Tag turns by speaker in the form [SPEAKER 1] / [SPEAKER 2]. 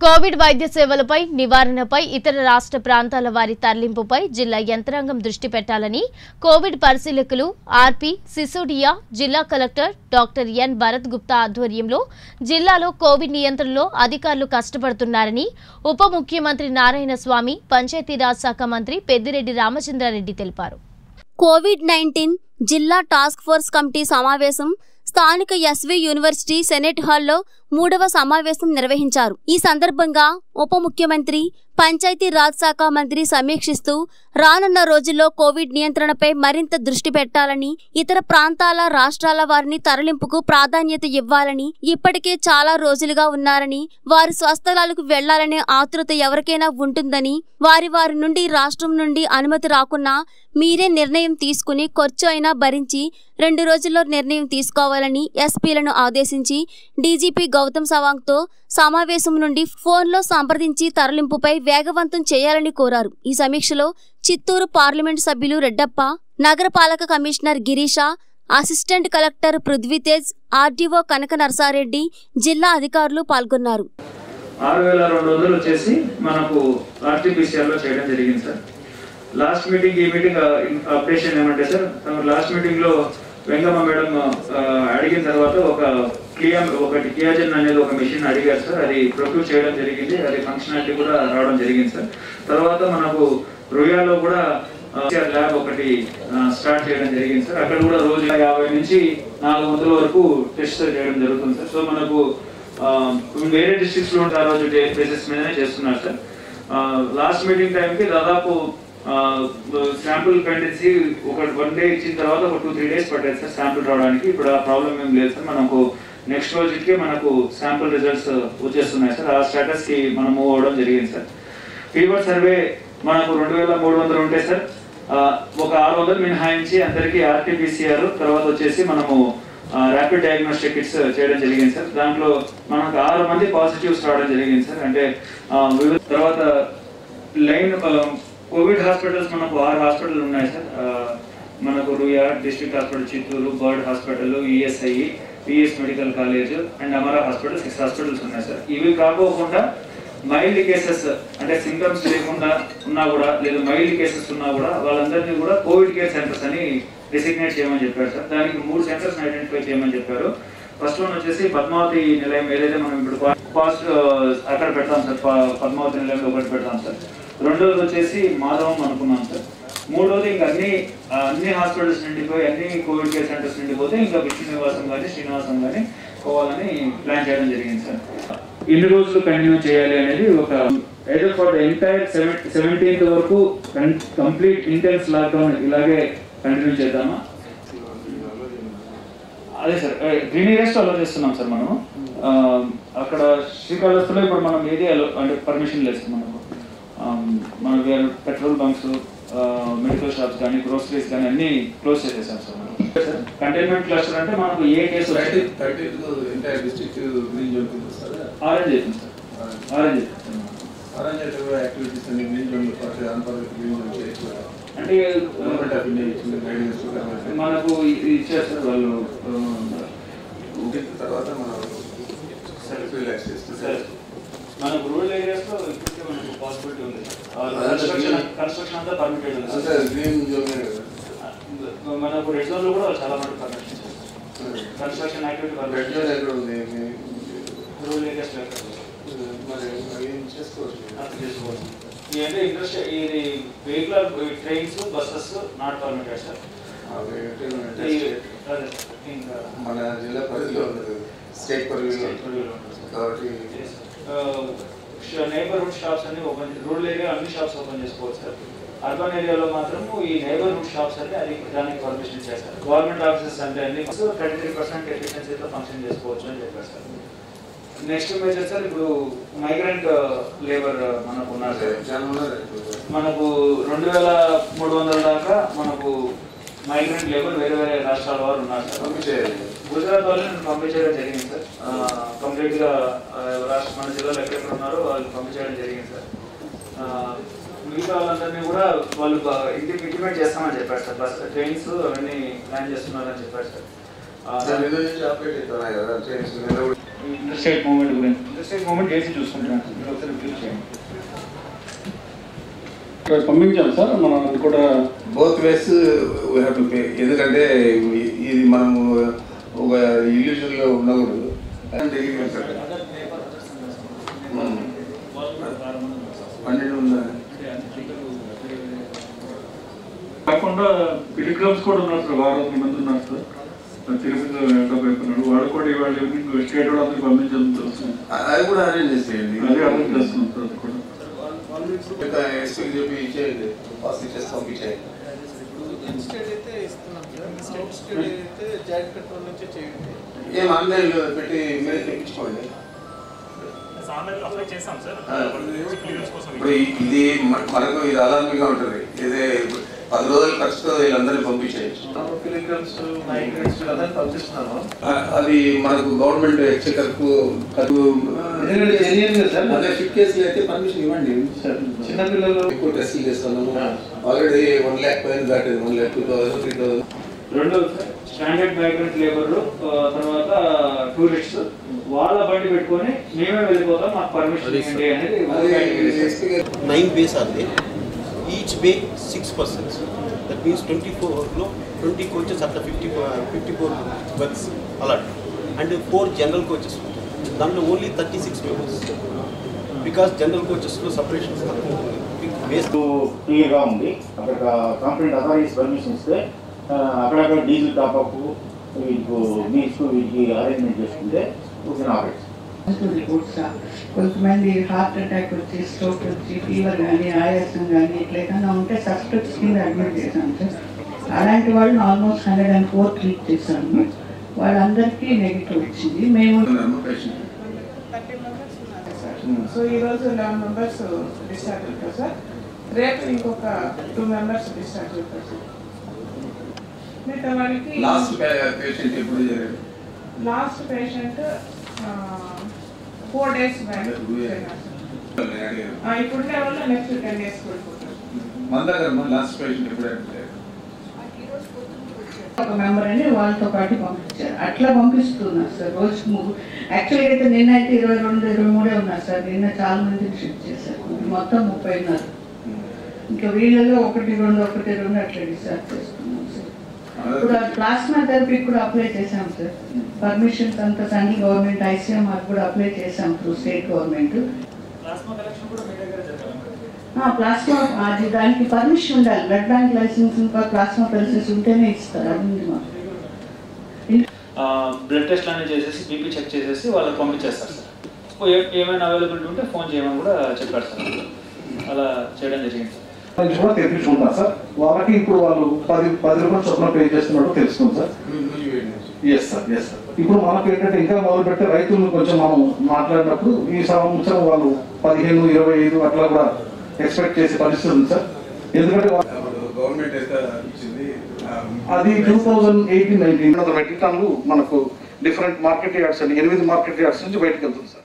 [SPEAKER 1] Covid వైద్య సేవలపై నివారణపై ఇతర రాష్ట్ర ప్రాంతాల వారి తరలింపుపై జిల్లా యంత్రాంగం దృష్టి పెట్టాలని కోవిడ్ పరిశీలకులు ఆర్పి సిసోడియా జిల్లా collector doctor N Bharat Gupta ఆధ్వర్యంలో జిల్లాలో కోవిడ్ నియంత్రణలో అధికారులు కష్టపడుతున్నారని ఉప ముఖ్యమంత్రి నారాయణ స్వామి పంచాయతీరాజ్ శాఖ మంత్రి పెద్దిరెడ్డి రామచంద్రారెడ్డి తెలిపారు
[SPEAKER 2] కోవిడ్ నైన్టీన్ జిల్లా టాస్క్ ఫోర్స్ కమిటీ సమావేశం స్థానిక ఎస్వి యూనివర్సిటీ సెనెట్ హాల్లో మూడవ సమావేశం నిర్వహించారు ఈ సందర్భంగా ఉప ముఖ్యమంత్రి పంచాయతీ రాజ్ శాఖ మంత్రి సమీక్షిస్తూ రానున్న రోజుల్లో కోవిడ్ నియంత్రణపై మరింత దృష్టి పెట్టాలని ఇతర ప్రాంతాల రాష్ట్రాల వారిని తరలింపుకు ప్రాధాన్యత ఇవ్వాలని ఇప్పటికే చాలా రోజులుగా ఉన్నారని వారి స్వస్థలాలకు వెళ్లాలనే ఆతృత ఎవరికైనా ఉంటుందని వారి వారి నుండి రాష్ట్రం నుండి అనుమతి రాకున్నా మీరే నిర్ణయం తీసుకుని ఖర్చు అయినా భరించి రెండు రోజుల్లో నిర్ణయం తీసుకోవాలని ఎస్పీలను ఆదేశించి డీజీపీ గౌతమ్ సవాంగ్తో సమావేశం నుండి ఫోన్లో సంప్రదించి తరలింపుపై వేగవంతం చేయాలని కోరారు ఈ సమీక్షలో చిత్తూరు పార్లమెంటు సభ్యులు రెడ్డప్ప నగరపాలక commissioner Girisha assistant collector Prithvi Tej RDO Kanaka Narsareddy జిల్లా అధికారులు పాల్గొన్నారు
[SPEAKER 3] ఆరు వేల రెండు వందలు వచ్చేసి మనకు ఆర్టీపీసీఆర్ లో చేయడం జరిగింది సార్ లాస్ట్ మీటింగ్ ఈ మీటింగ్ అప్డేషన్ ఏమంటే సార్ లాస్ట్ మీటింగ్ లో వెంగమ్మ మేడం ఆ, అడిగిన తర్వాత ఒక కియా ఒకటి కియాజన్ అనేది ఒక మెషిన్ అడిగారు సార్ అది ప్రొక్యూర్ చేయడం జరిగింది అది ఫంక్షనాలిటీ కూడా రావడం జరిగింది సార్ తర్వాత మనకు రుయాలో కూడా ల్యాబ్ ఒకటి స్టార్ట్ చేయడం జరిగింది సార్ అక్కడ కూడా రోజు యాభై నుంచి నాలుగు వందల వరకు టెస్ట్ చేయడం జరుగుతుంది సార్ సో మనకు ఆ, వేరే డిస్ట్రిక్ట్స్ లో ఆ రోజు బేసిస్ మీదనే చేస్తున్నారు సార్ లాస్ట్ మీటింగ్ టైంకి దాదాపు శాంపుల్ పెండెన్సీ ఒక వన్ డే ఇచ్చిన తర్వాత ఒక టూ త్రీ డేస్ పట్టేది సార్ శాంపుల్ రావడానికి ఇప్పుడు ఆ ప్రాబ్లం ఏం లేదు సార్ మనకు నెక్స్ట్ రోజుకి మనకు శాంపుల్ రిజల్ట్స్ వచ్చేస్తున్నాయి సార్ ఆ స్టేటస్ కి మనం మూవ్ అవ్వడం జరిగింది సార్ ఫీవర్ సర్వే మనకు రెండు వేల మూడు వందలు ఉంటే సార్ ఆ, ఒక ఆరు వందలు మినహాయించి అందరికీ ఆర్టీపీసీఆర్ తర్వాత వచ్చేసి మనము ర్యాపిడ్ డయాగ్నోస్టిక్ కిట్స్ చేయడం జరిగింది సార్ దాంట్లో మనకు ఆరు మంది పాజిటివ్స్ రావడం జరిగింది సార్ అంటే ఆ, వివిధ తర్వాత లైన్ కోవిడ్ హాస్పిటల్స్ మనకు ఆరు హాస్పిటల్ ఉన్నాయి సార్ ఆ, మనకు Ruia district hospital Chittoor bird hospital ESI P S medical college and Amara hospital six hospitals ఉన్నాయి సార్ ఇవి కాకోకుండా మైల్డ్ కేసెస్ అంటే సింటమ్స్ లేకుండా ఉన్నా కూడా లేదా మైల్డ్ కేసెస్ ఉన్నా కూడా వాళ్ళందరినీ కూడా కోవిడ్ కేర్ సెంటర్స్ అని డిసిగ్నేట్ చేయమని చెప్పారు సార్ దానికి మూడు సెంటర్స్ ఐడెంటిఫై చేయమని చెప్పారు ఫస్ట్ వన్ వచ్చేసి పద్మావతి నిలయం ఏదైతే మనం ఇప్పుడు ఫాస్ట్ అక్కడ పెడతాం సార్ ప- పద్మావతి నిలయంలో ఒకటి పెడతాం సార్ రెండోది వచ్చేసి మాధవం అనుకున్నాం సార్ మూడోది ఇంకా అన్ని ఆ, అన్ని హాస్పిటల్స్ నిండిపోయి అన్ని కోవిడ్ కేర్ సెంటర్స్ నిండిపోతే ఇంకా విష్ణు నివాసం కానీ శ్రీనివాసం కానీ పోవాలని ప్లాన్ చేయడం జరిగింది సార్ ఎన్ని రోజులు కంటిన్యూ చేయాలి అనేది ఒక either for the entire seventeenth వరకు కంప్లీట్ ఇంటెన్స్ లాక్డౌన్ ఇలాగే కంటిన్యూ చేద్దామా అదే సార్ గ్రీన్ ఏరియాస్ అలో చేస్తున్నాం సార్ మనం ఆ, అక్కడ శ్రీకాళహస్తిలో ఇప్పుడు మనం ఏది allow- అంటే పర్మిషన్ లేదు సార్ మనకు ఆ, మన వేరే పెట్రోల్ బంక్స్ మెడికల్ షాప్స్ కానీ గ్రోసరీస్ కానీ అన్ని క్లోజ్ చేసేసాం సార్ మనం కంటైన్మెంట్ క్లస్టర్ అంటే మనకు ఏ case
[SPEAKER 4] thirty thirty entire district green zone కింద వస్తుందా
[SPEAKER 3] ఆరెంజ్ అవుతుంది సార్ ఆరెంజ్ అవుతుంది
[SPEAKER 4] అరేంజ్ కూడా యాక్టివిటీస్ అన్ని గ్రీన్ జోన్ పాటు ఆంధ్రప్రదేశ్ గ్రీన్ జోన్ చేయొచ్చు కదా
[SPEAKER 3] అంటే
[SPEAKER 4] గవర్నమెంట్ ఆఫ్ ఇండియా ఇచ్చిన గైడెన్స్
[SPEAKER 3] మనకు ఇది ఇచ్చారు సార్ వాళ్ళు
[SPEAKER 4] దీని తర్వాత మనం రిలాక్స్ చేస్తే
[SPEAKER 3] సార్ మనకు రూరల్ ఏరియాస్ లో ఇప్పటికే మనకు పాసిబిలిటీ ఉంది కన్స్ట్రక్షన్ కన్స్ట్రక్షన్ అంతా పర్మిటెడ్ ఉంది
[SPEAKER 4] అంతే
[SPEAKER 3] సార్.
[SPEAKER 4] గ్రీన్ జోన్
[SPEAKER 3] మనకు రెడ్ జోన్ లో కూడా చాలా మంది permission construction activity
[SPEAKER 4] red
[SPEAKER 3] permission
[SPEAKER 4] zone ఎక్కడ ఉంది
[SPEAKER 3] రూరల్ ఏరియాస్ లో
[SPEAKER 4] మరి మరి ఏం చేసుకోవచ్చు
[SPEAKER 3] అర్థం చేసుకోవచ్చు ఇది అంటే ఇంట్రెస్ట్ ఇది vehicle trains buses not permitted sir
[SPEAKER 4] అవి ఎక్కడ అంటే
[SPEAKER 3] ఈ-
[SPEAKER 4] state-
[SPEAKER 3] అదే ఇంకా
[SPEAKER 4] మన జిల్లా పరిధిలో ఉండదు స్టేట్ పరిధిలో ఉంటుంది. కాబట్టి
[SPEAKER 3] నైబర్హుడ్ షాప్స్ అన్ని ఓపెన్ రూరల్ ఏరియా అన్ని షాప్స్ ఓపెన్ చేసుకోవచ్చు సార్ అర్బన్ ఏరియాలో మాత్రం ఈ నైబర్హుడ్ షాప్స్ అంటే అది దానికి పర్మిషన్ చేస్తారు గవర్నమెంట్ ఆఫీసెస్ అంటే అన్ని థర్టీ త్రీ పర్సెంట్ ఎఫిషియన్సీతో ఫంక్షన్ చేసుకోవచ్చు అని చెప్పారు సార్ నెక్స్ట్ మేజర్ సార్ ఇప్పుడు మైగ్రెంట్ లేబర్ మనకు ఉన్నారు సార్
[SPEAKER 4] చాలా ఉన్నారు ఇప్పుడు.
[SPEAKER 3] మనకు రెండు వేల మూడు వందల దాకా మనకు మైగ్రెంట్ లేబర్ వేరే వేరే రాష్ట్రాల వారు ఉన్నారు సార్
[SPEAKER 4] పంపించేయాలి
[SPEAKER 3] గుజరాత్ వాళ్ళని నేను పంపించడం జరిగింది సార్ కంప్లీట్ గా ఆ, రాష్ట్ర మన జిల్లాలో ఎక్కడెక్కడ ఉన్నారో వాళ్ళు పంపించడం జరిగింది సార్ ఆ, మిగతా వాళ్ళందరినీ కూడా వాళ్ళు ఇంటి ఇంటిమేట్ చేస్తామని చెప్పారు సార్ బస్ ట్రైన్స్ అవన్నీ ప్లాన్ చేస్తున్నారని చెప్పారు సార్ ఆ,
[SPEAKER 4] సార్ నిన్న నుంచి ఆపరేట్ అవుతున్నాయి కదా ట్రైన్స్ నిన్న కూడా
[SPEAKER 3] ఇంటర్స్టేట్ మూవ్మెంట్ గురించి ఇంటర్స్టేట్ మూవ్మెంట్ చేసి చూసుకుంటున్నాను మీరు ఒకసారి రివ్యూ చేయండి
[SPEAKER 5] ఇక్కడ పంపించాం సార్ మనం కూడా
[SPEAKER 4] both ways we have to pay ఎందుకంటే ఇ- ఇది మనము ఒక ఇల్యూజన్లో ఉండకూడదు అండ్ ఇది సార్. ఉమ్. పన్నెండు ఉందా
[SPEAKER 5] కాకుండా పిలిగ్రామ్స్ కూడా ఉన్నారు సార్ వారం మంది ఉన్నారు సార్ తిరుపతిలో డబ్బు అయిపోయినాడు వాడు కూడా ఇవాళ ఈవినింగ్ స్టేట్ కూడా అందరికి పంపించాలని చూస్తున్నాం
[SPEAKER 4] అ- అది కూడా అరేంజ్ చేసేయండి
[SPEAKER 5] అదే అర్థం చేస్తున్నాం సార్ అది కూడా
[SPEAKER 4] ఇంకా ఎస్పీకి చెప్పి ఇచ్చేయండి పాస్ ఇచ్చేసి పంపించేయండి
[SPEAKER 6] ఇన్స్టెడ్ అయితే ఇస్తున్నాం సార్ అవుట్స్టెడ్ అయితే జాయింట్ కంట్రోల్ నుంచి చేయండి
[SPEAKER 4] ఏం ఆన్లైన్లో పెట్టి మీరే తెప్పించుకోండి
[SPEAKER 7] ఆన్లైన్లో అప్లై చేస్తాం సార్
[SPEAKER 4] ఆ.
[SPEAKER 7] క్లియరెన్స్ కోసం
[SPEAKER 4] ఇప్పుడు ఇ- ఇది మ- మనకు ఇది అలారంగా ఉంటుంది ఇదే పది రోజుల ఖర్చుతో వీళ్ళందరినీ పంపించేయచ్చు
[SPEAKER 6] ఫిలిగ్రమ్స్ మైగ్రెంట్స్ అదంతా పంపిస్తున్నాము
[SPEAKER 4] అ- అది మనకు గవర్నమెంట్ ఎక్స్చెకర్కు
[SPEAKER 6] ఎందుకంటే genuine గా సార్.
[SPEAKER 4] అదే ఫిట్ కేసులు అయితే పర్మిషన్ ఇవ్వండి
[SPEAKER 6] చిన్నపిల్లలు
[SPEAKER 4] ఎక్కువ టెస్టులు చేస్తున్నాము ఆల్రెడీ వన్ ల్యాక్ పైన దాటింది one lakh two thousand three thousand
[SPEAKER 3] రెండు స్టాండర్డ్ మైగ్రెంట్ లేబర్ తర్వాత టూరిస్ట్ వాళ్ళ బండి పెట్టుకొని మేమే వెళ్ళిపోతాం మాకు పర్మిషన్ ఇవ్వండి అనేది ఒక
[SPEAKER 4] అది
[SPEAKER 3] category సార్.
[SPEAKER 4] ఎస్పీ గారు
[SPEAKER 8] nine bays are there. Each bay six persons. That means 24 no, 20 coaches at the 50, uh, 54 berths allot. And four general coaches. దాంట్లో only thirty six members because general కోచెస్లో separations తక్కువ ఉంది base
[SPEAKER 9] క్లియర్గా ఉంది అక్కడ competent authorities permission ఇస్తే ఆ, అక్కడక్కడ డీజిల్ టాప్అప్ వీటికి మీల్స్ వీటికి అరేంజ్మెంట్ చేసుకుంటే ఓకే ఆపరేట్స్
[SPEAKER 10] రిపోర్ట్స్ కొంతమంది హార్ట్ అటాక్ వచ్చి స్ట్రోక్ వచ్చి ఫీవర్ కానీ ఆయాసం కానీ ఇట్లా ఏదైనా ఉంటే సస్పెక్ట్స్ కింద అడ్మిట్ చేశాం సార్ అలాంటి వాళ్ళని almost hundred and four treat చేశాము వాళ్ళందరికీ నెగిటివ్ వచ్చింది మేము
[SPEAKER 4] పేషెంట్
[SPEAKER 10] థర్టీ మెంబర్స్ ఉన్నారు సార్ సో ఈరోజు లెవెన్ మెంబర్స్ డిశ్చార్జ్ అవుతారు సార్ రేపు ఇంకొక టూ మెంబర్స్ డిశ్చార్జ్ అవుతారు సార్ మిగతా వాళ్ళకి
[SPEAKER 4] లాస్ట్ పేషెంట్ ఎప్పుడు జరిగింది
[SPEAKER 10] last patient four days back
[SPEAKER 4] నేను అడిగాను
[SPEAKER 10] ఇప్పుడు వాళ్ళు నెక్స్ట్ టెన్ డేస్ వెళ్ళిపోతారు
[SPEAKER 4] మన దగ్గర మన లాస్ట్ పేషెంట్ ఎప్పుడు అడ్మిట్ అయ్యారు?
[SPEAKER 10] ఒక మెంబర్ అని వాళ్ళతో పాటు పంపించారు అట్లా పంపిస్తున్నారు సార్ రోజు ము- యాక్చువల్గా అయితే నిన్న అయితే ఇరవై రెండు ఇరవై మూడే ఉన్నారు సార్ నిన్న చాలా మందిని షిఫ్ట్ చేశారు మొత్తం ముప్పై ఉన్నారు ఇంకా వీళ్ళలో ఒకటి రెండు ఒకటి రెండు అట్లా డిశ్చార్జ్ చేస్తున్నాం సార్ ఇప్పుడు ప్లాస్మా థెరపీ కూడా అప్లై చేశాం సార్ పర్మిషన్స్ అంతా సెంట్రల్ గవర్నమెంట్ ఐసీఎంఆర్ కూడా అప్లై చేశాం through state government
[SPEAKER 3] plasma collection కూడా మీ దగ్గర జరగాలి
[SPEAKER 10] ప్లాస్మా అది దానికి పర్మిషన్ ఉండాలి బ్లడ్ బ్యాంక్ లైసెన్స్ ఇంకా ప్లాస్మా లైసెన్స్ ఉంటేనే ఇస్తారు అది ఉంది మాకు
[SPEAKER 3] బ్లడ్ టెస్ట్ అనేది చేసేసి బీపీ చెక్ చేసేసి వాళ్ళకి పంపించేస్తారు సార్ సో ఏ- ఏమైనా అవైలబిలిటీ ఉంటే ఫోన్ చేయమని కూడా చెప్పారు సార్ అలా చేయడం జరిగింది సార్
[SPEAKER 5] నుంచి కూడా తెప్పించుకుంటాం సార్ వాళ్ళకి ఇప్పుడు వాళ్ళు పది పది రూపాయలు చొప్పున పే చేస్తున్నట్టు తెలుస్తుంది సార్
[SPEAKER 4] నువ్వు- నువ్వు చేయండి.
[SPEAKER 5] ఎస్ సార్ ఎస్ సార్ ఇప్పుడు మనకు ఏంటంటే ఇంకా మొదలు పెడితే రైతులను కొంచెం మనం మాట్లాడినప్పుడు ఈ సంవత్సరం వాళ్ళు పదిహేను ఇరవై ఐదు అట్లా కూడా ఎక్స్పెక్ట్ చేసే పరిస్థితి ఉంది సార్ ఎందుకంటే వా-
[SPEAKER 4] అప్పుడు గవర్నమెంట్ అయితే ఇచ్చింది ఆ,
[SPEAKER 5] అది two thousand eighteen nineteen metric టన్లు మనకు డిఫరెంట్ మార్కెట్ యార్డ్స్ అని ఎనిమిది మార్కెట్ యార్డ్స్ నుంచి బయటకు వెళ్తుంది సార్